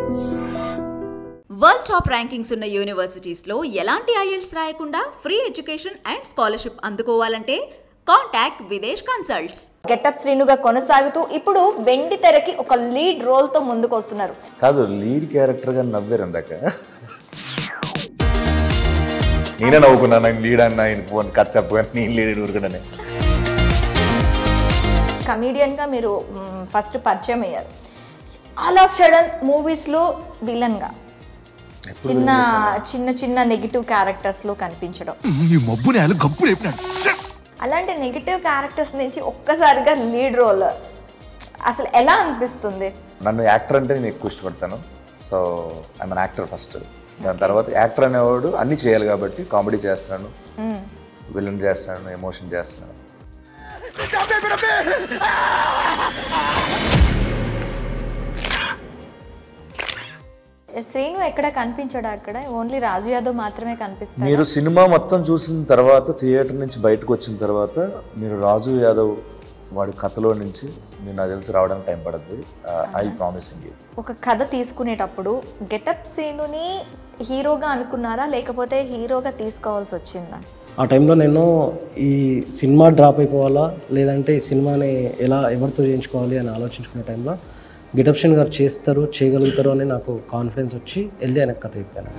World top rankings ఉన్న యూనివర్సిటీస్ లో ఎలాంటి ఐఎల్స్ రాయకుండా ఫ్రీ ఎడ్యుకేషన్ అండ్ స్కాలర్షిప్ అందుకోవాలంటే కాంటాక్ట్ విదేశ్ కన్సల్ట్స్ గెటప్ శ్రీనుగా కొనసాగుతూ ఇప్పుడు వెండి తెరకి ఒక లీడ్ రోల్ తో ముందుకు వస్తున్నారు కాదు లీడ్ క్యారెక్టర్గా నవ్వారు అందాక నేనే నవ్వుకున్నాను ఆయన లీడ్ అన్న ఆయన ఫోన్ కట్ చెప్పగా నేను లీడ్ ఊరుకున్నానే కమీడియన్ గా మీరు ఫస్ట్ పరిచయం అయ్యారు ఆల్ ఆఫ్ సడన్ మూవీస్ లో విలన్ గా చిన్న చిన్న చిన్న నెగిటివ్ క్యారెక్టర్స్ లో కనిపించడం నీ మబ్బు నేల గంపు రేపినాడు అలాంటి నెగిటివ్ క్యారెక్టర్స్ నుంచి ఒక్కసారిగా లీడ్ రోల్ అసలు ఎలా అనిపిస్తుంది నన్ను యాక్టర్ అంటే నేను ఎక్కువ ఇష్టపడతాను so I'm an actor first దాని తర్వాత యాక్టర్ అనేవాడు అన్నీ చేయాలి కాబట్టి కామెడీ చేస్తున్నాను విలన్ చేస్తున్నాను ఎమోషన్ చేస్తున్నాను శ్రీను ఎక్కడ కనిపించాడు అక్కడ ఓన్లీ రాజు యాదవ్ మాత్రమే కనిపిస్తాడు మీరు సినిమా మొత్తం చూసిన తర్వాత థియేటర్ నుంచి బయటకు వచ్చిన తర్వాత మీరు రాజు యాదవ్ వాడి కథలో నుంచి మీరు నాకు తెలిసి రావడానికి టైం పడుతుంది ఐ ప్రామిసింగ్ యూ ఒక కథ తీసుకునేటప్పుడు గెటప్ సీనుని హీరోగా అనుకున్నారా లేకపోతే హీరోగా తీసుకోవాల్సి వచ్చిందా ఆ టైంలో నేను ఈ సినిమా డ్రాప్ అయిపోవాలా లేదంటే ఈ సినిమాని ఎలా ఎవరితో చేయించుకోవాలి అని ఆలోచించుకునే టైంలో గిటప్షన్ గారు చేస్తారు చేయగలుగుతారు అని నాకు కాన్ఫిడెన్స్ వచ్చి వెళ్ళి ఆయనకు కథ చెప్పాను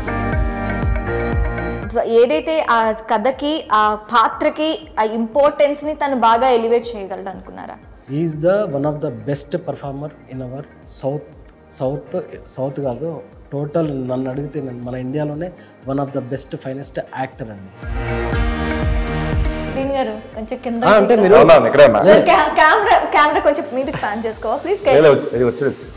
ఏదైతే ఆ కథకి ఆ పాత్రకి ఆ ఇంపార్టెన్స్ ని తను బాగా ఎలివేట్ చేయగలడు అనుకున్నారా is the one of the best performer in our south south south కాదు టోటల్ నన్ను అడిగితే నేను మన ఇండియాలోనే one of the best finest actor అండి శ్రీని గారు కొంచెం కింద ఆ, అంటే మీరు అవునా ఇక్కడ ఉన్నా సార్, కె- కెమెరా కెమెరా కొంచెం మీదకి ప్లాన్ చేసుకోవా ప్లీజ్ లేదు, వచ్చి- ఇది వచ్చి వచ్చి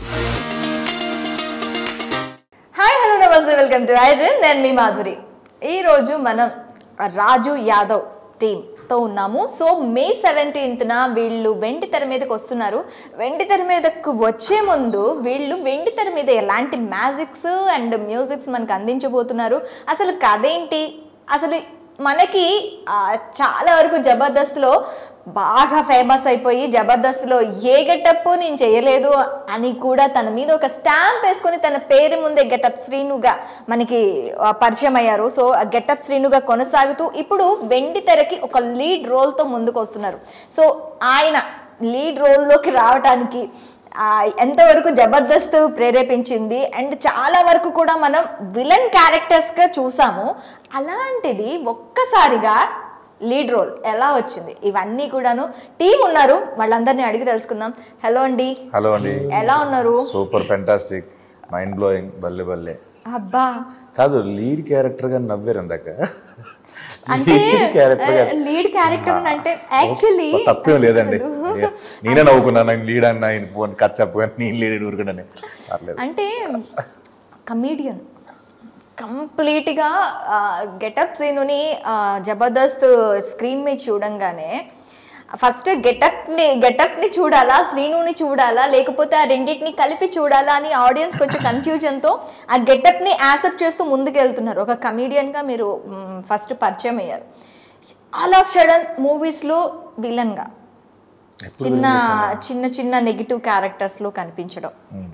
హాయ్ హలో నమస్తే వెల్కమ్ టు ఐడ్రీమ్ నేను మీ మాధురి ఈరోజు మనం రాజు యాదవ్ టీంతో ఉన్నాము సో మే సెవెంటీన్త్న వీళ్ళు వెండి తెర మీదకి వస్తున్నారు వెండి తెర మీదకు వచ్చే ముందు వీళ్ళు వెండి తెర మీద ఎలాంటి మ్యాజిక్స్ అండ్ మ్యూజిక్స్ మనకు అందించబోతున్నారు అసలు కథ ఏంటి అసలు మనకి ఆ, చాలా వరకు జబర్దస్త్లో బాగా ఫేమస్ అయిపోయి జబర్దస్త్లో ఏ గెటప్ నేను చేయలేదు అని కూడా తన మీద ఒక స్టాంప్ వేసుకొని తన పేరు ముందే గెటప్ శ్రీనుగా మనకి ఆ, పరిచయం అయ్యారు సో ఆ గెటప్ శ్రీనుగా కొనసాగుతూ ఇప్పుడు వెండి తెరకి ఒక లీడ్ రోల్తో ముందుకు వస్తున్నారు సో ఆయన లీడ్ రోల్లోకి రావడానికి ఆ, ఎంతవరకు జబర్దస్త్ ప్రేరేపించింది అండ్ చాలా వరకు కూడా మనం విలన్ క్యారెక్టర్స్గా చూసాము అలాంటిది ఒక్కసారిగా లీడ్ రోల్ ఎలా వచ్చింది ఇవన్నీ కూడాను టీం ఉన్నారు వాళ్ళందరినీ అడిగి తెలుసుకుందాం హలో అండి హలో అండి ఎలా ఉన్నారు సూపర్ ఫెంటాస్టిక్ మైండ్ బ్లోయింగ్ బల్లె బల్లె అబ్బా కాదు లీడ్ క్యారెక్టర్గా నవ్వారు అందాక అంటే లీడ్ క్యారెక్టర్ లీడ్ క్యారెక్టర్ అంటే యాక్చువల్లీ తప్పేం లేదండి నేనే నవ్వుకున్నాను ఆయన లీడ్ అన్న ఆయన ఫోన్ కట్ చెప్పగా నేను లీడ్ ఊరుకున్నానే పర్లేదు అంటే కమీడియన్ కంప్లీట్గా గెటప్ సీనుని జబర్దస్త్ స్క్రీన్ మీద చూడంగానే ఫస్ట్ గెటప్ని గెటప్ని చూడాలా శ్రీనుని చూడాలా లేకపోతే ఆ రెండింటిని కలిపి చూడాలా అని ఆడియన్స్ కొంచెం కన్ఫ్యూజన్తో ఆ గెటప్ని యాక్సెప్ట్ చేస్తూ ముందుకు వెళ్తున్నారు ఒక కమీడియన్గా మీరు ఫస్ట్ పరిచయం అయ్యారు ఆల్ ఆఫ్ సడన్ మూవీస్లో విలన్గా చిన్న చిన్న చిన్న నెగిటివ్ క్యారెక్టర్స్లో కనిపించడం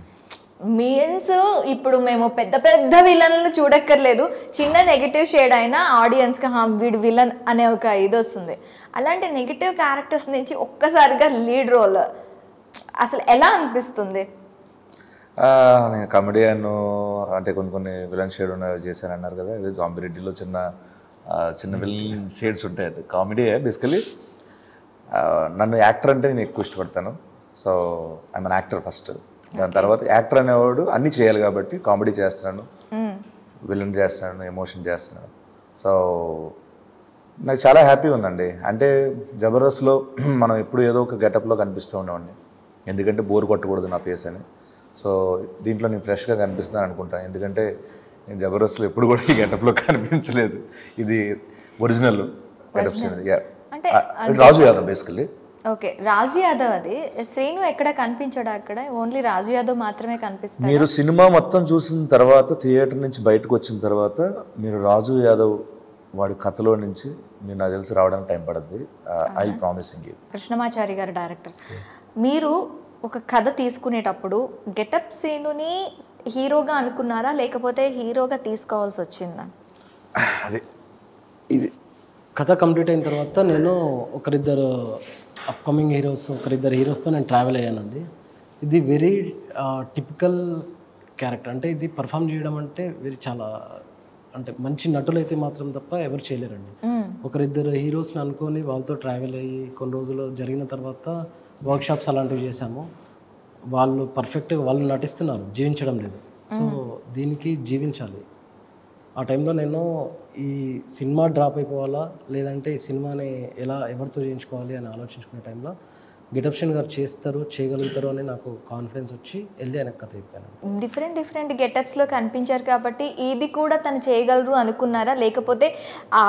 మీన్స్ ఇప్పుడు మేము పెద్ద పెద్ద విలన్లు చూడక్కర్లేదు చిన్న నెగిటివ్ షేడ్ అయినా ఆడియన్స్కి హా వీడు విలన్ అనే ఒక ఇది వస్తుంది అలాంటి నెగిటివ్ క్యారెక్టర్స్ నుంచి ఒక్కసారిగా లీడ్ రోల్ అసలు ఎలా అనిపిస్తుంది ఆ, నేను కమెడియన్ అంటే కొన్ని కొన్ని విలన్ షేడ్ ఉన్నవి చేశాను అన్నారు కదా ఇది జాంబిరెడ్డిలో చిన్న ఆ, చిన్న విలన్ షేడ్స్ ఉంటాయి అది కామెడీయే బేసికలీ నన్ను యాక్టర్ అంటే నేను ఎక్కువ ఇష్టపడతాను so I'm an actor first దాని తర్వాత యాక్టర్ అనేవాడు అన్నీ చేయాలి కాబట్టి కామెడీ చేస్తున్నాను విలన్ చేస్తున్నాను ఎమోషన్ చేస్తున్నాను సో నాకు చాలా హ్యాపీ ఉందండి అంటే జబర్దస్త్లో మనం ఎప్పుడు ఏదో ఒక గెటప్లో కనిపిస్తూ ఉండేవాడిని ఎందుకంటే బోర్ కొట్టకూడదు నా ఫేస్ అని సో దీంట్లో నేను ఫ్రెష్గా కనిపిస్తున్నాను అనుకుంటాను ఎందుకంటే నేను జబర్దస్త్లో ఎప్పుడు కూడా ఈ గెటప్లో కనిపించలేదు ఇది ఒరిజినల్ గెటప్స్ అంటే రాజు యాదవ్ బేసికలీ ఓకే రాజు యాదవ్ అది శ్రీను ఎక్కడ కనిపించాడు అక్కడ ఓన్లీ రాజు యాదవ్ మాత్రమే కనిపిస్తాడు మీరు సినిమా మొత్తం చూసిన తర్వాత థియేటర్ నుంచి బయటకు వచ్చిన తర్వాత మీరు రాజు యాదవ్ వాడి కథలో నుంచి మీరు నాకు తెలిసి రావడానికి టైం పడుతుంది ఐ ప్రామిసింగ్ యూ కృష్ణమాచారి గారు డైరెక్టర్ మీరు ఒక కథ తీసుకునేటప్పుడు గెటప్ సీనుని హీరోగా అనుకున్నారా లేకపోతే హీరోగా తీసుకోవాల్సి వచ్చిందా అది ఇది కథ కంప్లీట్ అయిన తర్వాత నేను ఒకరిద్దరు అప్కమింగ్ హీరోస్ ఒకరిద్దరు హీరోస్తో నేను ట్రావెల్ అయ్యానండి ఇది వెరీ టిపికల్ క్యారెక్టర్ అంటే ఇది పర్ఫామ్ చేయడం అంటే వెరీ చాలా అంటే మంచి నటులు అయితే మాత్రం తప్ప ఎవరు చేయలేరండి ఒకరిద్దరు హీరోస్ని అనుకొని వాళ్ళతో ట్రావెల్ అయ్యి కొన్ని రోజులు జరిగిన తర్వాత వర్క్షాప్స్ అలాంటివి చేశాము వాళ్ళు పర్ఫెక్ట్గా వాళ్ళు నటిస్తున్నారు జీవించడం లేదు సో దీనికి జీవించాలి ఆ టైంలో నేను ఈ సినిమా డ్రాప్ అయిపోవాలా లేదంటే ఈ సినిమాని ఎలా ఎవరితో చేయించుకోవాలి అని ఆలోచించుకునే టైంలో గిటప్షన్ గారు చేస్తారు చేయగలుగుతారు అని నాకు కాన్ఫిడెన్స్ వచ్చి వెళ్ళి ఆయనకు కథ చెప్పాను డిఫరెంట్ డిఫరెంట్ గెటప్స్లో కనిపించారు కాబట్టి ఇది కూడా తను చేయగలరు అనుకున్నారా లేకపోతే ఆ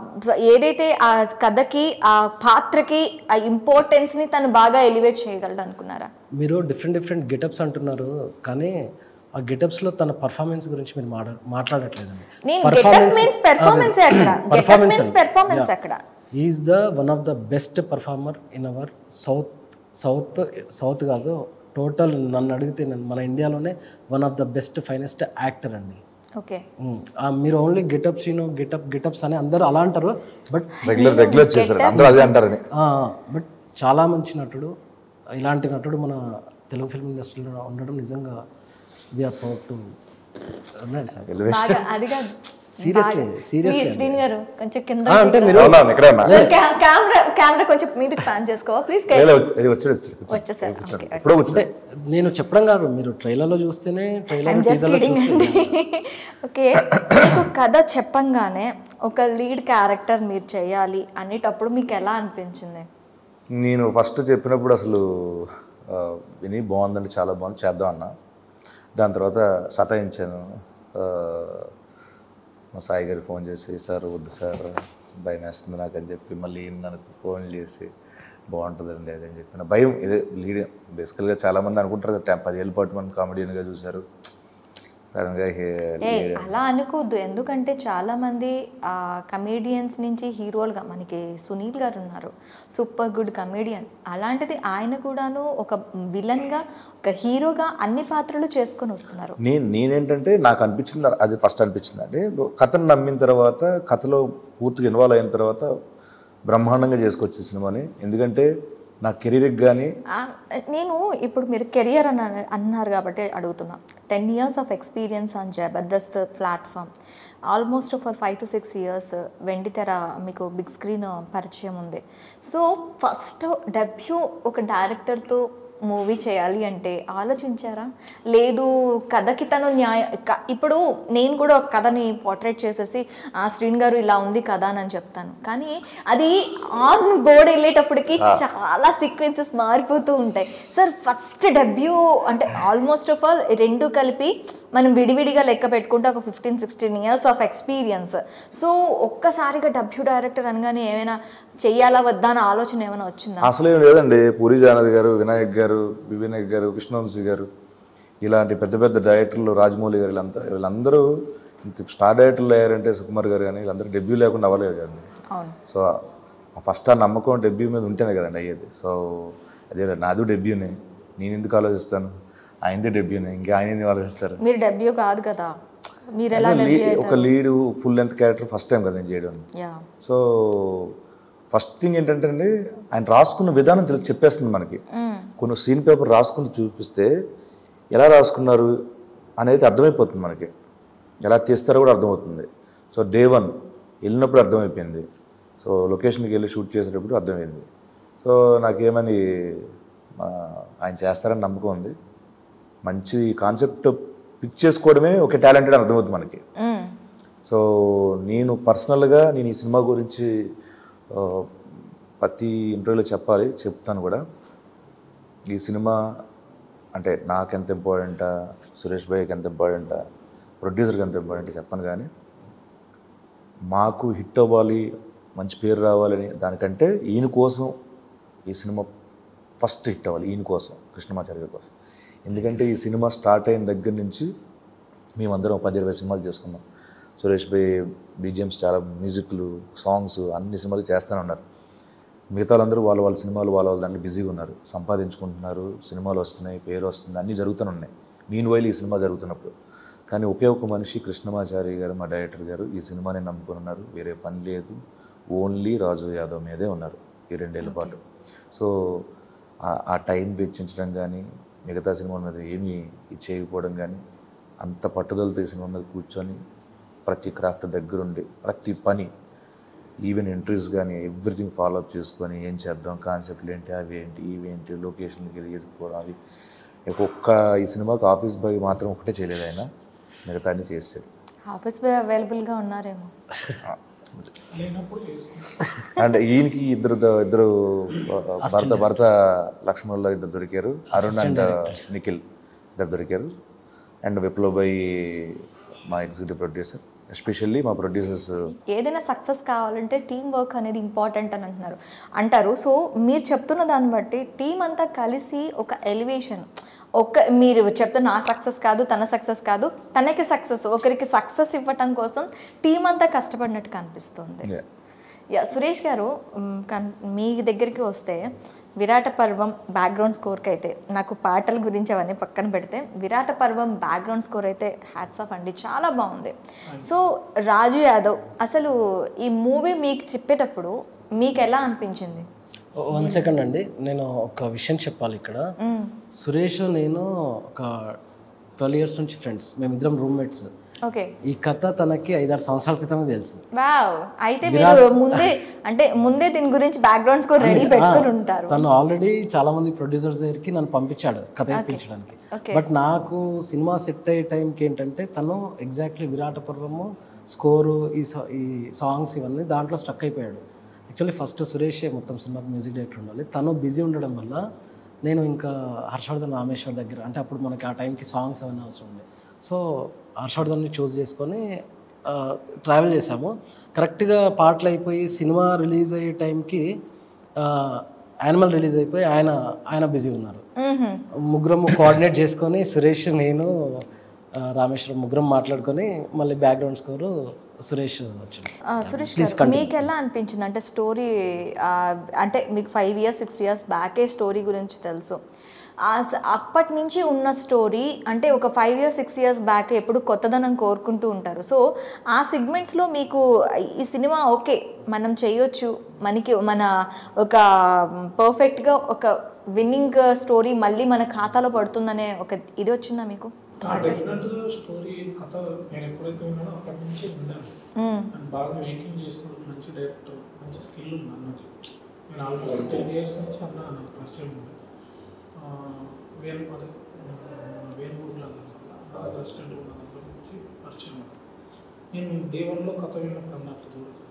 ఏదైతే ఆ కథకి ఆ పాత్రకి ఆ ఇంపార్టెన్స్ని తను బాగా ఎలివేట్ చేయగలడు అనుకున్నారా మీరు డిఫరెంట్ డిఫరెంట్ గెటప్స్ అంటున్నారు కానీ ఆ గెటప్స్లో తన పర్ఫార్మెన్స్ గురించి మీరు మాట్లా మాట్లాడట్లేదండి నేను గెటప్ మీన్స్ పెర్ఫార్మెన్స్ అక్కడ గెటప్ మీన్స్ పెర్ఫార్మెన్స్ అక్కడ is the one of the best performer in our south south south కాదు టోటల్ నన్ను అడిగితే నేను మన ఇండియాలోనే one of the best finest actor అండి ఓకే ఉమ్, ఆ మీరు only getups you know getup getups అని అందరూ అలా అంటారు బట్ రెగ్యులర్ రెగ్యులర్ చేశారు అందరూ అదే అంటారని బట్ చాలా మంచి నటుడు ఇలాంటి నటుడు మన తెలుగు ఫిల్మ్ ఇండస్ట్రీలో ఉండడం నిజంగా వీఆర్ ప్రౌడ్ టు ఉన్నాడు సార్ బాగా అది కాదు Seriously, seriously ప్లీజ్ శ్రీని గారు కొంచెం కింద ఆ, అంటే మీరు అవునా ఇక్కడ ఉన్నా కెమెరా కెమెరా కొంచెం మీదకి ప్యాన్ చేసుకోవా ప్లీజ్ లేదు, వచ్చి- ఇది వచ్చి వచ్చి- వచ్చి- వచ్చేసారు ఓకే ఎప్పుడో వచ్చి అంటే నేను చెప్పడం కాదు మీరు ట్రైలర్లో చూస్తేనే ట్రైలర్ జస్ట్ కిడింగ్ అండి ఓకే మీకు కథ చెప్పంగానే ఒక లీడ్ క్యారెక్టర్ మీరు చేయాలి అనేటప్పుడు మీకు ఎలా అనిపించింది నేను ఫస్ట్ చెప్పినప్పుడు అసలు ఆ, విని బాగుందండి చాలా బాగుంది చేద్దాం అన్న దాని తర్వాత సతాయించాను ఆ, మా సాయి గారికి ఫోన్ చేసి సార్ వద్దు సార్ భయం వేస్తుంది నాకు అని చెప్పి మళ్ళీ ఈయన నాకు ఫోన్ చేసి బాగుంటుందండి అది అని చెప్పిన భయం ఇదే లీడ్ బేసికల్గా చాలామంది అనుకుంటారు కదా టెం- పదేళ్ళ పాటు మనం కామెడీగా చూశారు సడన్గా ఏ అలా అనుకోవద్దు ఎందుకంటే చాలా మంది కమేడియన్స్ నుంచి హీరోలుగా మనకి సునీల్ గారు ఉన్నారు సూపర్ గుడ్ కమేడియన్ అలాంటిది ఆయన కూడాను ఒక విలన్గా ఒక హీరోగా అన్ని పాత్రలు చేసుకొని వస్తున్నారు నేను నేనేంటంటే నాకు అనిపించింది అది ఫస్ట్ అనిపించింది అంటే కథను నమ్మిన తర్వాత కథలో పూర్తిగా ఇన్వాల్వ్ అయిన తర్వాత బ్రహ్మాండంగా చేసుకొచ్చే సినిమాని ఎందుకంటే నా కెరీర్కి కానీ ఆ, నేను ఇప్పుడు మీరు కెరియర్ అన్న అన్నారు కాబట్టి అడుగుతున్నా ten years of experience on Jabardasth platform almost for five to six years వెండితెర మీకు బిగ్ స్క్రీన్ పరిచయం ఉంది సో ఫస్ట్ డెబ్యూ ఒక డైరెక్టర్తో మూవీ చేయాలి అంటే ఆలోచించారా లేదు కథకి తను న్యాయ క- ఇప్పుడు నేను కూడా ఒక కథని పోర్ట్రేట్ చేసేసి ఆ శ్రీన్ గారు ఇలా ఉంది కథ అని చెప్తాను కానీ అది ఆన్ బోర్డ్ వెళ్ళేటప్పటికి చాలా సీక్వెన్సెస్ మారిపోతూ ఉంటాయి సార్ ఫస్ట్ డెబ్యూ అంటే ఆల్మోస్ట్ ఆఫ్ ఆల్ రెండు కలిపి మనం విడివిడిగా లెక్క పెట్టుకుంటే ఒక fifteen sixteen years of experience so ఒక్కసారిగా డెబ్యూ డైరెక్టర్ అనగానే ఏమైనా చెయ్యాలా వద్దా అన్న ఆలోచన ఏమైనా వచ్చిందా అసలు ఏం లేదండి పూరి జానద్ గారు వినాయక్ గారు వినాయక్ గారు కృష్ణవంశీ గారు ఇలాంటి పెద్ద పెద్ద డైరెక్టర్లు రాజమౌళి గారు వీళ్ళంతా వీళ్ళందరూ ఇంత స్టార్ డైరెక్టర్లు అయ్యారంటే సుకుమార్ గారు కానీ వీళ్ళందరూ డెబ్యూ లేకుండా అవ్వలేదు కదండి అవును సో ఆ ఫస్ట్ ఆ నమ్మకం డెబ్యూ మీద ఉంటేనే కదండి అయ్యేది సో అదే నాది డెబ్యూనే నేను ఎందుకు ఆలోచిస్తాను ఆయనదే డెబ్యూనే ఇంకా ఆయన ఎందుకు ఆలోచిస్తారు మీరు డెబ్యూ కాదు కదా మీరు ఎలా అసలు డెబ్యూ లీ- ఒక lead full length character first time కదా నేను చేయడం యా సో ఫస్ట్ థింగ్ ఏంటంటే అండి ఆయన రాసుకున్న విధానం తెలు- చెప్పేస్తుంది మనకి కొన్ని సీన్ పేపర్ రాసుకుని చూపిస్తే ఎలా రాసుకున్నారు అనేది అర్థమైపోతుంది మనకి ఎలా తీస్తారో కూడా అర్థమవుతుంది సో డే వన్ వెళ్ళినప్పుడు అర్థమైపోయింది సో లొకేషన్కి వెళ్ళి షూట్ చేసేటప్పుడు అర్థమైంది సో నాకేమని ఆ, ఆయన చేస్తారని నమ్మకం ఉంది మంచి కాన్సెప్ట్ పిక్ చేసుకోవడమే ఒక టాలెంటెడ్ అర్థమవుతుంది మనకి సో నేను పర్సనల్గా నేను ఈ సినిమా గురించి ఆ, ప్రతి ఇంటర్వ్యూలో చెప్పాలి చెప్తాను కూడా ఈ సినిమా అంటే నాకెంత ఇంపార్టెంటా సురేష్ భాయ్కి ఎంత ఇంపార్టెంటా ప్రొడ్యూసర్కి ఎంత ఇంపార్టెంట్ చెప్పను కానీ మాకు హిట్ అవ్వాలి మంచి పేరు రావాలని దానికంటే ఈయన కోసం ఈ సినిమా ఫస్ట్ హిట్ అవ్వాలి ఈయన కోసం కృష్ణమాచార్య గారి కోసం ఎందుకంటే ఈ సినిమా స్టార్ట్ అయిన దగ్గర నుంచి మేమందరం పది ఇరవై సినిమాలు చేసుకున్నాం సురేష్ భాయ్ బీజిఎమ్స్ చాలా మ్యూజిక్లు సాంగ్స్ అన్ని సినిమాలు చేస్తూనే ఉన్నారు మిగతా వాళ్ళందరూ వాళ్ళ వాళ్ళ సినిమాలు వాళ్ళ వాళ్ళ దాంట్లో బిజీగా ఉన్నారు సంపాదించుకుంటున్నారు సినిమాలు వస్తున్నాయి పేరు వస్తుంది అన్నీ జరుగుతూనే ఉన్నాయి మీన్ వైల్ ఈ సినిమా జరుగుతున్నప్పుడు కానీ ఒకే ఒక మనిషి కృష్ణమాచారి గారు మా డైరెక్టర్ గారు ఈ సినిమాని నమ్ముకుని ఉన్నారు వేరే పని లేదు ఓన్లీ రాజు యాదవ్ మీదే ఉన్నారు ఈ రెండేళ్ల పాటు సో ఆ- ఆ టైం వెచ్చించడం కానీ మిగతా సినిమాల మీద ఏమీ చేయకపోవడం కానీ అంత పట్టుదలతో ఈ సినిమా మీద కూర్చొని ప్రతి క్రాఫ్ట్ దగ్గరుండి ప్రతి పని ఈవెన్ ఎంట్రీస్ కానీ ఎవ్రీథింగ్ ఫాలో అప్ చేసుకొని ఏం చేద్దాం కాన్సెప్ట్లు ఏంటి అవి ఏంటి ఇవి ఏంటి లొకేషన్కి వెళ్ళి ఎదుర్కోవడం అవి ఒక్క ఈ సినిమాకి ఆఫీస్ బాయ్ మాత్రం ఒకటే చేయలేదు ఆయన మిగతా అన్ని చేసాడు ఆఫీస్ బాయ్ అవైలబుల్గా ఉన్నారేమో అంటే ఈయనకి ఇద్దరు ద- ఇద్దరు భర్త భర్త లక్ష్మణుల్లో ఇద్దరు దొరికారు అరుణ్ అండ్ నిఖిల్ ఇద్దరు దొరికారు అండ్ విప్లవ్ బై మా ఎగ్జిక్యూటివ్ ప్రొడ్యూసర్ ఎస్పెషల్లీ మా ప్రొడ్యూసర్స్ ఏదైనా సక్సెస్ కావాలంటే టీం వర్క్ అనేది ఇంపార్టెంట్ అని అంటున్నారు అంటారు సో మీరు చెప్తున్న దాన్ని బట్టి టీం అంతా కలిసి ఒక ఎలివేషన్ ఒక మీరు చెప్తున్న నా సక్సెస్ కాదు తన సక్సెస్ కాదు తనకి సక్సెస్ ఒకరికి సక్సెస్ ఇవ్వటం కోసం టీం అంతా కష్టపడినట్టు కనిపిస్తుంది యా సురేష్ గారు మ్, కన్- మీ దగ్గరికి వస్తే విరాట పర్వం బ్యాక్గ్రౌండ్ స్కోర్కి అయితే నాకు పాటల గురించి అవన్నీ పక్కన పెడితే విరాట పర్వం బ్యాక్గ్రౌండ్ స్కోర్ అయితే హ్యాట్స్ ఆఫ్ అండి చాలా బాగుంది సో రాజు యాదవ్ అసలు ఈ మూవీ మీకు చెప్పేటప్పుడు మీకు ఎలా అనిపించింది వన్ సెకండ్ అండి నేను ఒక విషయం చెప్పాలి ఇక్కడ సురేష్ నేను ఒక ట్వెల్వ్ ఇయర్స్ నుంచి ఫ్రెండ్స్ మేమిద్దరం రూమ్మేట్స్ ఓకే ఈ కథ తనకి ఐదారు సంవత్సరాల క్రితమే తెలుసు వావ్ అయితే మీరు ముందే అంటే ముందే దీని గురించి బ్యాక్గ్రౌండ్ స్కోర్ రెడీ పెట్టుకుని ఉంటారు తను ఆల్రెడీ చాలా మంది ప్రొడ్యూసర్స్ దగ్గరికి నన్ను పంపించాడు కథ ఇప్పించడానికి Okay. బట్ నాకు సినిమా సెట్ అయ్యే టైంకి ఏంటంటే తను ఎగ్జాక్ట్లీ విరాట పర్వము స్కోరు ఈ సా- ఈ సాంగ్స్ ఇవన్నీ దాంట్లో స్టక్ అయిపోయాడు యాక్చువల్లీ ఫస్ట్ సురేషే మొత్తం సినిమాకి మ్యూజిక్ డైరెక్టర్ ఉండాలి తను బిజీ ఉండడం వల్ల నేను ఇంకా హర్షవర్ధన్ రామేశ్వర్ దగ్గర అంటే అప్పుడు మనకి ఆ టైంకి సాంగ్స్ అవన్నీ అవసరం ఉండే సో హర్షవర్ధన్ని చూస్ చేసుకొని ట్రావెల్ చేసాము కరెక్ట్గా పాటలు అయిపోయి సినిమా రిలీజ్ అయ్యే టైంకి యానిమల్ రిలీజ్ అయిపోయి ఆయన ఆయన బిజీ ఉన్నారు ముగ్గురం కోఆర్డినేట్ చేసుకొని సురేష్ నేను ఆ, రామేశ్వరం ముగ్గురం మాట్లాడుకొని మళ్ళీ బ్యాక్గ్రౌండ్ స్కోరు సురేష్ వచ్చింది ఆ, సురేష్ గారు మీకు ఎలా అనిపించింది అంటే స్టోరీ అంటే మీకు ఫైవ్ ఇయర్స్ సిక్స్ ఇయర్స్ బ్యాకే స్టోరీ గురించి తెలుసు ఆ స- అప్పటి నుంచి ఉన్న స్టోరీ అంటే ఒక five years six years back ఎప్పుడు కొత్తదనం కోరుకుంటూ ఉంటారు సో ఆ సిగ్మెంట్స్లో మీకు ఈ సినిమా ఓకే మనం చేయొచ్చు మనకి మన ఒక పర్ఫెక్ట్గా ఒక విన్నింగ్ స్టోరీ మళ్ళీ మన ఖాతాలో పడుతుందనే ఒక ఇది వచ్చిందా మీకు డెఫినెట్గా స్టోరీ కథ నేను ఎప్పుడైతే ఉన్నానో అప్పటి నుంచి ఉన్నాను అండ్ బాగా మేకింగ్ చేస్తున్నాడు మంచి డైరెక్టర్ మంచి స్కిల్ ఉంది అన్నది నేను ఆల్మోస్ట్ టెన్ ఇయర్స్ నుంచి అన్న నాకు పరిచయం ఉంది ఆ, వేణు అదే వేణుగుడిలో నాకు అసిస్టెంట్ ఉన్న దగ్గర నుంచి పరిచయం ఉంది నేను డే వన్లో కథ విన్నప్పుడు అన్నట్లు చూడదు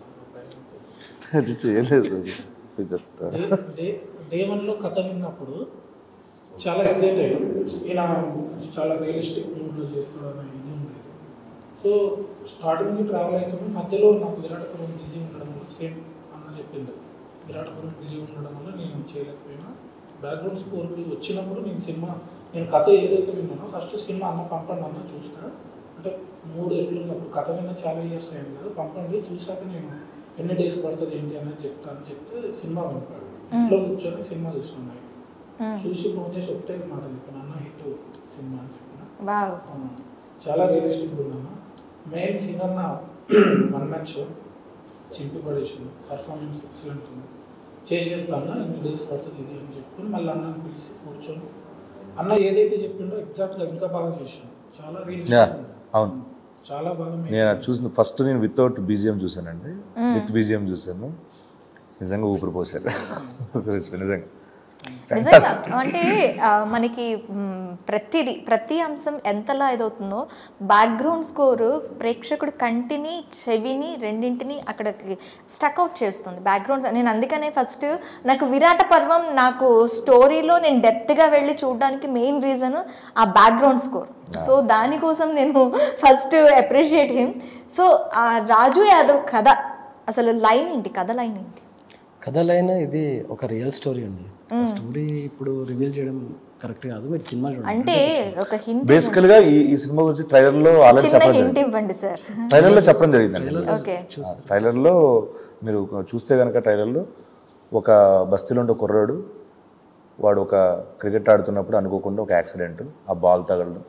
అది చేయలేదు జస్ట్ డే- డే డే వన్లో కథ విన్నప్పుడు చాలా ఎగ్జైట్ అయ్యాను ఈయన చాలా రియలిస్టిక్ మూడ్లో చేస్తాడన్న ఇది ఉండేది సో స్టార్టింగ్ నుంచి ట్రావెల్ అవుతుంది మధ్యలో నాకు విరాటపురం బిజీ ఉండడం వల్ల సేమ్ అన్న చెప్పింది విరాటపురం బిజీ ఉండడం వల్ల నేను చేయలేకపోయినా బ్యాక్గ్రౌండ్ స్కోర్కి వచ్చినప్పుడు నేను సినిమా నేను కథ ఏదైతే విన్నానో ఫస్ట్ సినిమా అన్న పంపండి అన్న చూస్తా అంటే మూడు ఎట్లు ఉన్నప్పుడు కథ విన్న చాలా ఇయర్స్ అయింది కదా పంపండి చూసాక నేను ఎన్ని డేస్ పడుతుంది ఏంటి అనేది చెప్తాను చెప్తే సినిమా పంపాడు ఇంట్లో కూర్చొని సినిమా చూస్తున్నాను చూసి ఫోన్ చేసి ఒకటే మాట చెప్పాను అన్న హిట్ సినిమా అని చెప్పిన వావ్ ఆ, చాలా రియలిస్టిక్ ఉన్నాను మెయిన్ సీన్ అన్న వన్ మ్యాన్ షో చింపి పడేసింది పర్ఫార్మెన్స్ ఎక్సలెంట్ ఉంది చేసేస్తాను ఎన్ని డేస్ పడుతుంది ఇది అని చెప్పుకొని మళ్ళీ అన్నని పిలిచి కూర్చొని అన్న ఏదైతే చెప్పిండో ఎగ్జాక్ట్గా ఇంకా బాగా చేశాను చాలా యా రియలిస్టిక్ అవును చాలా బాగా make నేను అది చూసిన ఫస్ట్ నేను వితౌట్ బీజిఎం చూశానండి విత్ బీజిఎం చూశాను నిజంగా ఊపిరి పోసారు నిజంగా నిజంగా అంటే ఆ, మనకి మ్, ప్రతిదీ ప్రతి అంశం ఎంతలా ఇదవుతుందో బ్యాక్గ్రౌండ్ స్కోరు ప్రేక్షకుడు కంటిని చెవిని రెండింటిని అక్కడికి స్టక్ అవుట్ చేస్తుంది బ్యాక్గ్రౌండ్ నేను అందుకనే ఫస్ట్ నాకు విరాట పర్వం నాకు స్టోరీలో నేను డెప్త్గా వెళ్ళి చూడడానికి మెయిన్ రీజన్ ఆ బ్యాక్గ్రౌండ్ స్కోర్ సో దానికోసం నేను ఫస్ట్ అప్రిషియేట్ హిమ్ సో ఆ రాజు యాదవ్ కథ అసలు లైన్ ఏంటి కథ లైన్ ఏంటి కథలైన ఇది ఒక రియల్ స్టోరీ అండి స్టోరీ ఇప్పుడు రివీల్ చేయడం కరెక్ట్ కాదు మీరు సినిమా చూడండి అంటే ఒక హింట్ బేసికల్గా ఈ ఈ సినిమా గురించి ట్రైలర్లో ఆల్రెడీ చిన్న చెప్పడం హింట్ జరిగింది ఇవ్వండి సార్ ట్రైలర్లో చెప్పడం జరిగిందండి ఓకే ట్రైలర్లో మీరు చూస్తే కనుక ట్రైలర్లో ఒక బస్తీలో ఉండే కుర్రాడు వాడు ఒక క్రికెట్ ఆడుతున్నప్పుడు అనుకోకుండా ఒక యాక్సిడెంట్ ఆ బాల్ తగలడం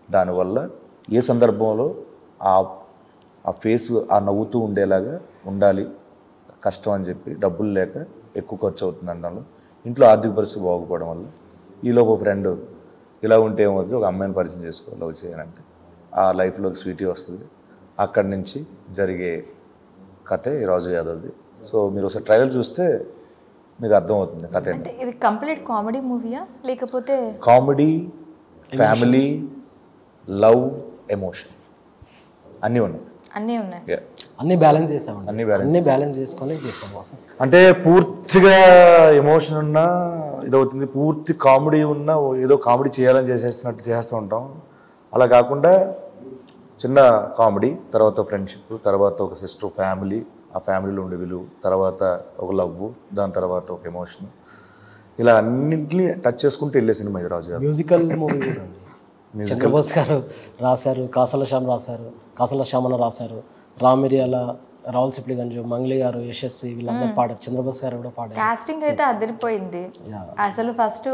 దానివల్ల ఏ సందర్భంలో ఆ ఆ ఫేస్ ఆ నవ్వుతూ ఉండేలాగా ఉండాలి కష్టం అని చెప్పి డబ్బులు లేక ఎక్కువ ఖర్చు అవుతుంది అనడంలో ఇంట్లో ఆర్థిక పరిస్థితి బాగుపడడం వల్ల ఈలో ఒక ఫ్రెండ్ ఇలా ఉంటే ఏమవుతుంది ఒక అమ్మాయిని పరిచయం చేసుకోవాలి లవ్ చేయాలంటే ఆ లైఫ్లోకి స్వీటీ వస్తుంది అక్కడి నుంచి జరిగే కథే ఈ రాజు యాదవ్ది సో మీరు ఒకసారి ట్రైలర్ చూస్తే మీకు అర్థమవుతుంది కథ ఏంటో అంటే ఇది కంప్లీట్ కామెడీ మూవీయా లేకపోతే కామెడీ ఫ్యామిలీ లవ్ ఎమోషన్ అన్నీ ఉన్నాయి అన్నీ ఉన్నాయి Yeah. అన్ని బ్యాలెన్స్ చేసామండి అన్ని balance అన్ని బ్యాలెన్స్ చేసుకొని చేసాము అంటే పూర్తిగా ఎమోషన్ ఉన్నా ఇదవుతుంది పూర్తి కామెడీ ఉన్నా ఓ ఏదో కామెడీ చేయాలని చేసేస్తున్నట్టు చేస్తూ ఉంటాం అలా కాకుండా చిన్న కామెడీ తర్వాత ఫ్రెండ్షిప్ తర్వాత ఒక సిస్టర్ ఫ్యామిలీ ఆ ఫ్యామిలీలో ఉండే విలువ తర్వాత ఒక లవ్ దాని తర్వాత ఒక ఎమోషన్ ఇలా అన్నింటినీ టచ్ చేసుకుంటూ వెళ్ళే సినిమా ఇది రాజు గారు మ్యూజికల్ మూవీ కూడా అండి చంద్రబోస్ గారు రాశారు కాసల శ్యామ్ రాశారు కాసల శ్యామన రాశారు రామిరియాల రావుల్ సిప్లిగంజ్ మంగ్లీ గారు యశస్వి వీళ్ళందరూ పాడారు చంద్రబోస్ గారు కూడా పాడారు కాస్టింగ్ అయితే అదిరిపోయింది అసలు ఫస్ట్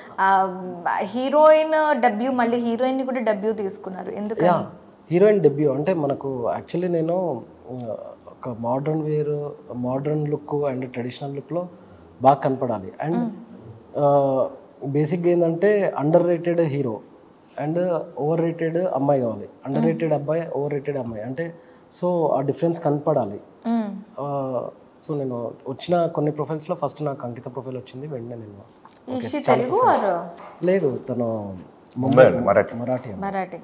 హీరోయిన్ డెబ్యూ మళ్ళీ హీరోయిన్ కూడా డెబ్యూ తీసుకున్నారు ఎందుకని హీరోయిన్ డెబ్యూ అంటే మనకు యాక్చువల్లీ నేను ఆ, ఒక modern wear modern look and traditional లుక్లో బాగా కనపడాలి అండ్ బేసిక్గా ఏంటంటే underrated hero and overrated అమ్మాయి కావాలి అండర్ రేటెడ్ అబ్బాయి ఓవర్ రేటెడ్ అమ్మాయి అంటే సో ఆ డిఫరెన్స్ కనపడాలి మ్మ్. సో నేను వచ్చిన కొన్ని ప్రొఫైల్స్లో ఫస్ట్ నాకు అంకిత ప్రొఫైల్ వచ్చింది వెంటనే నేను Is she తెలుగు ఆర్ లేదు తను ముంబై అండి మరాఠీ మరాఠీ అమ్మాయి. మరాఠీ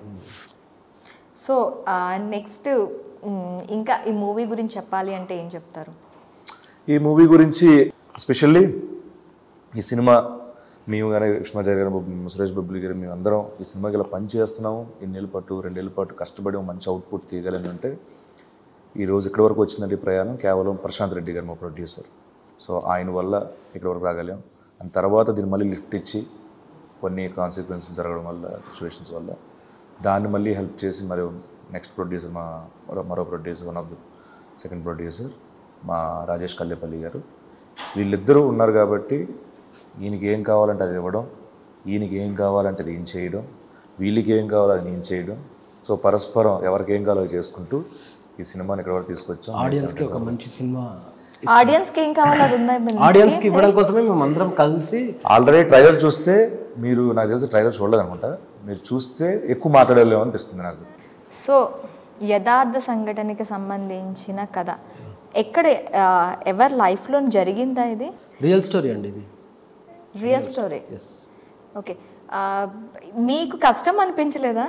సో నెక్స్ట్ ఇంకా ఈ మూవీ గురించి చెప్పాలి అంటే ఏం చెప్తారు ఈ మూవీ గురించి ఎస్పెషల్లీ ఈ సినిమా మేము కానీ కృష్ణాచార్య గారు బొబ్బ- సురేష్ బొబ్బులి గారు మేము అందరం ఈ సినిమాకి ఇలా పని చేస్తున్నాము ఎన్నేళ్ళ పాటు రెండేళ్ళ పాటు కష్టపడి ఒక మంచి అవుట్పుట్ తీయగలని అంటే ఈ రోజు ఇక్కడి వరకు వచ్చిందంటే ఈ ప్రయాణం కేవలం ప్రశాంత్ రెడ్డి గారు మా ప్రొడ్యూసర్ సో ఆయన వల్ల ఇక్కడి వరకు రాగలిగాం అండ్ తర్వాత దీన్ని మళ్ళీ లిఫ్ట్ ఇచ్చి కొన్ని కాన్సిక్వెన్సెస్ జరగడం వల్ల సిచ్యువేషన్స్ వల్ల దాన్ని మళ్ళీ హెల్ప్ చేసి మరి నెక్స్ట్ ప్రొడ్యూసర్ మా మరో మరో producer one of the second producer మా రాజేష్ కల్లేపల్లి గారు వీళ్ళిద్దరూ ఉన్నారు కాబట్టి ఈయనకి ఏం కావాలంటే అది ఇవ్వడం ఈయనకి ఏం కావాలంటే అది ఏం చేయడం వీళ్ళకి ఏం కావాలో అది నేను చేయడం సో పరస్పరం ఎవరికి ఏం కావాలో అది చేసుకుంటూ ఈ సినిమాని ఇక్కడ వరకు తీసుకొచ్చాం ఆడియన్స్కి ఒక మంచి సినిమా ఆడియన్స్కి ఏం కావాలి అది ఉందా మీ- ఆడియన్స్కి ఇవ్వడం కోసమే మేము అందరం కలిసి ఆల్రెడీ ట్రైలర్ చూస్తే మీరు నాకు తెలిసి ట్రైలర్ చూడలేదు అనుకుంటా మీరు చూస్తే ఎక్కువ మాట్లాడలేము అనిపిస్తుంది నాకు సో యథార్థ సంఘటనకి సంబంధించిన కథ ఎక్కడ ఆ, ఎవరి లైఫ్లో జరిగిందా ఇది రియల్ స్టోరీ అండి ఇది రియల్ స్టోరీ ఎస్ ఓకే ఆ, మీకు కష్టం అనిపించలేదా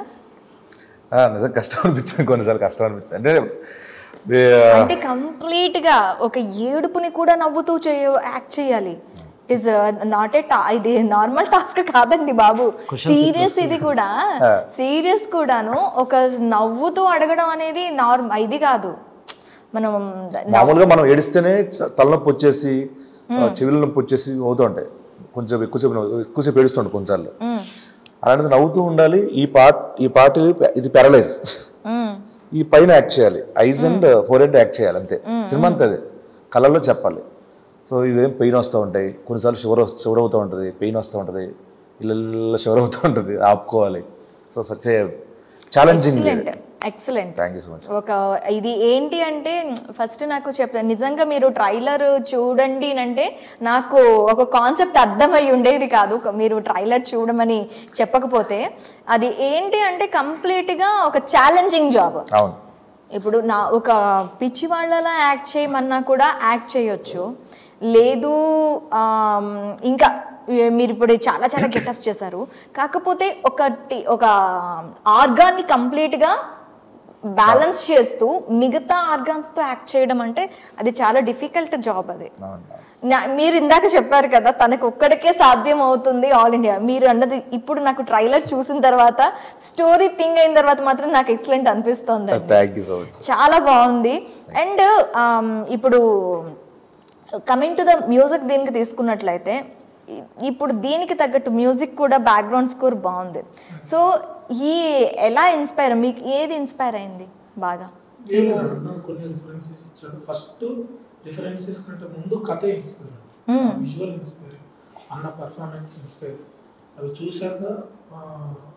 ఆ, నిజం కష్టం అనిపించింది కొన్నిసార్లు కష్టం అనిపించింది అంటే ఏ, అంటే కంప్లీట్ గా ఒక ఏడుపుని కూడా నవ్వుతూ చేయ యాక్ట్ చేయాలి ఇట్ ఇస్ నాట్ ఏ ఇది నార్మల్ టాస్క్ కాదండి బాబు సీరియస్ ఇది కూడా సీరియస్ కూడాను ఒక నవ్వుతూ అడగడం అనేది నార్మ్ ఇది కాదు మనం మామూలుగా మనం ఏడిస్తేనే చ- తలనొప్పి వచ్చేసి ఆ, చెవుల నొప్పి వచ్చేసి అవుతూ ఉంటాయి కొంచెం ఎక్కువసేపు నవ్వు- ఎక్కువసేపు ఏడుస్తుంటాయి కొన్నిసార్లు అలాంటిది నవ్వుతూ ఉండాలి ఈ పార్ట్ ఈ పార్ట్ ఇది- ఇది పారలైజ్ మ్మ్. ఈ పైన యాక్ట్ చేయాలి eyes and forehead act చేయాలి అంతే సినిమా అంతే అదే కళ్ళల్లో చెప్పాలి సో ఇదేం పెయిన్ వస్తూ ఉంటాయి కొన్నిసార్లు షుగర్ వస్తు షుగర్ అవుతూ ఉంటుంది పెయిన్ వస్తూ ఉంటుంది ఇళ్ళ షుగర్ అవుతూ ఉంటుంది ఆపుకోవాలి so such challenging excellent excellent thank you so much ఒక ఇది ఏంటి అంటే ఫస్ట్ నాకు చెప్తాను నిజంగా మీరు ట్రైలర్ చూడండి అంటే నాకు ఒక కాన్సెప్ట్ అర్థమై ఉండేది కాదు మీరు ట్రైలర్ చూడమని చెప్పకపోతే అది ఏంటి అంటే కంప్లీట్గా ఒక ఛాలెంజింగ్ జాబ్ అవును ఇప్పుడు నా ఒక పిచ్చి వాళ్ళలా యాక్ట్ చేయమన్నా కూడా యాక్ట్ చేయొచ్చు లేదు ఆమ్, ఇంకా ఏ- మీరు ఇప్పుడు చాలా చాలా గెటప్స్ చేశారు కాకపోతే ఒకటి ఒక ఆర్గాన్ని కంప్లీట్గా బ్యాలెన్స్ చేస్తూ మిగతా ఆర్గాన్స్తో యాక్ట్ చేయడం అంటే అది చాలా డిఫికల్ట్ జాబ్ అది అవును నా- మీరు ఇందాక చెప్పారు కదా తనకు ఒక్కడికే సాధ్యం అవుతుంది ఆల్ ఇండియా మీరు అన్నది ఇప్పుడు నాకు ట్రైలర్ చూసిన తర్వాత స్టోరీ పింగ్ అయిన తర్వాత మాత్రం నాకు ఎక్సలెంట్ అనిపిస్తుంది థ్యాంక్ యూ సో మచ్ చాలా బాగుంది అండ్ ఇప్పుడు కమింగ్ టు ద మ్యూజిక్ దీనికి తీసుకున్నట్లయితే ఇ- ఇప్పుడు దీనికి తగ్గట్టు మ్యూజిక్ కూడా బ్యాక్గ్రౌండ్ స్కోర్ బాగుంది సో ఈ ఎలా ఇన్స్పైర్ మీకు ఏది ఇన్స్పైర్ అయింది బాగా నేను అన్న కొన్ని రిఫరెన్సెస్ ఇచ్చాడు ఫస్ట్ రిఫరెన్సెస్ కంటే ముందు కథ ఇన్స్పైర్ విజువల్ ఇన్స్పైర్ అన్న పర్ఫార్మెన్స్ ఇన్స్పైర్ అవి చూశాక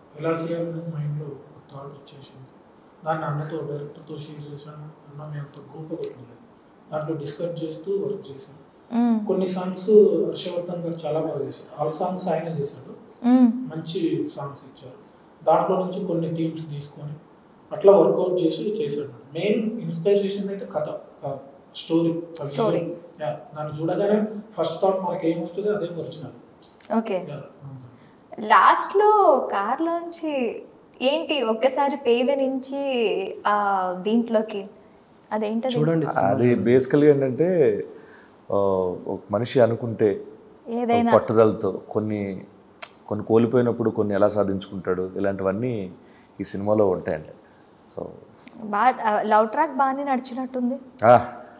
ఎలా చేయాలని మైండ్లో ఒక థాట్ వచ్చేసింది దాన్ని అన్నతో డైరెక్టర్తో షేర్ చేశాను అన్న మేము అంత గొప్ప కొట్టలేదు దాంట్లో డిస్కస్ చేస్తూ వర్క్ చేశాను మ్మ్. కొన్ని సాంగ్స్ హర్షవర్ధన్ గారు చాలా బాగా చేశారు ఆల్ సాంగ్స్ ఆయన చేశాడు మ్మ్. మంచి సాంగ్స్ ఇచ్చారు దాంట్లో నుంచి కొన్ని థీమ్స్ తీసుకొని అట్లా వర్కౌట్ చేసి చేశాడు మెయిన్ ఇన్స్పైర్ చేసింది అయితే కథ స్టోరీ Story. దాన్ని చూడగానే ఫస్ట్ థాట్ మనకి ఏం వస్తుందో అదే ఒరిజినల్ ఓకే లాస్ట్లో కార్లోంచి ఏంటి ఒక్కసారి పేద నుంచి ఆ దీంట్లోకి అదేంటది చూడండి అది బేసికల్గా ఏంటంటే ఆ, ఒక మనిషి అనుకుంటే ఏదైనా ఒక పట్టుదలతో కొన్ని కొన్ని కోల్పోయినప్పుడు కొన్ని ఎలా సాధించుకుంటాడు ఇలాంటివన్నీ ఈ సినిమాలో ఉంటాయండి సో బాగా లవ్ ట్రాక్ బాగానే నడిచినట్టుంది ఆ,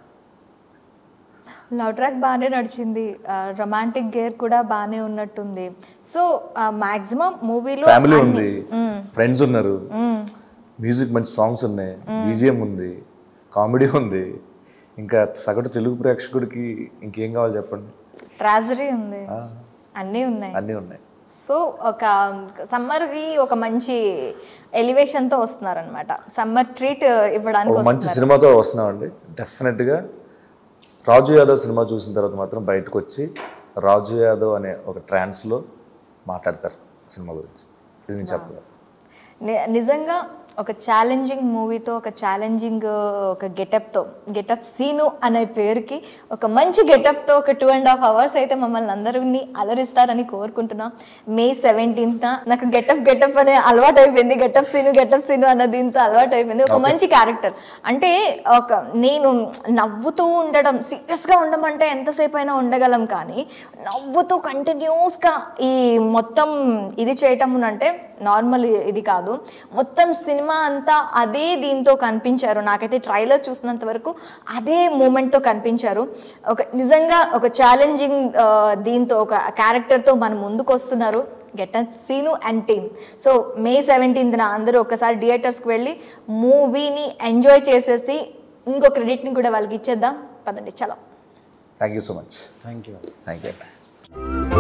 లవ్ ట్రాక్ బాగానే నడిచింది రొమాంటిక్ గేర్ కూడా బాగానే ఉన్నట్టుంది సో మాక్సిమం మూవీలో ఫ్యామిలీ ఉంది ఫ్రెండ్స్ ఉన్నారు మ్యూజిక్ మంచి సాంగ్స్ ఉన్నాయి బీజిఎం ఉంది కామెడీ ఉంది ఇంకా సగటు తెలుగు ప్రేక్షకుడికి ఇంకేం కావాలి చెప్పండి ట్రాజరీ ఉంది అన్నీ ఉన్నాయి అన్నీ ఉన్నాయి సో ఒక సమ్మర్కి ఒక మంచి ఎలివేషన్తో వస్తున్నారనమాట సమ్మర్ ట్రీట్ ఇవ్వడానికి ఒక మంచి సినిమాతో వస్తున్నామండి డెఫినెట్గా రాజు యాదవ్ సినిమా చూసిన తర్వాత మాత్రం బయటకు వచ్చి రాజు యాదవ్ అనే ఒక ట్రాన్స్లో మాట్లాడతారు సినిమా గురించి ఇది నేను చెప్పగలను ని- నిజంగా ఒక ఛాలెంజింగ్ మూవీతో ఒక ఛాలెంజింగ్ ఒక గెటప్తో గెటప్ సీను అనే పేరుకి ఒక మంచి గెటప్తో ఒక టూ అండ్ హాఫ్ అవర్స్ అయితే మమ్మల్ని అందరినీ అలరిస్తారని కోరుకుంటున్నాం మే సెవెంటీన్త్ నాకు గెటప్ గెటప్ అనే అలవాటు అయిపోయింది గెటప్ సీను గెటప్ సీను అన్న దీంతో అలవాటు అయిపోయింది ఒక మంచి క్యారెక్టర్ అంటే ఒక నేను నవ్వుతూ ఉండడం సీరియస్గా ఉండమంటే ఎంతసేపు అయినా ఉండగలం కానీ నవ్వుతూ కంటిన్యూస్గా ఈ మొత్తం ఇది చేయటం అంటే నార్మల్ ఇది కాదు మొత్తం సినిమా అంతా అదే దీంతో కనిపించారు నాకైతే ట్రైలర్ చూసినంత వరకు అదే మూమెంట్తో కనిపించారు ఒక నిజంగా ఒక ఛాలెంజింగ్ దీంతో ఒక క్యారెక్టర్తో మన ముందుకు వస్తున్నారు getup Seenu and team so May సెవెంటీన్త్న అందరూ ఒకసారి థియేటర్స్కి వెళ్ళి మూవీని ఎంజాయ్ చేసేసి ఇంకో క్రెడిట్ని కూడా వాళ్ళకి ఇచ్చేద్దాం పదండి చలో thank you so much thank you thank you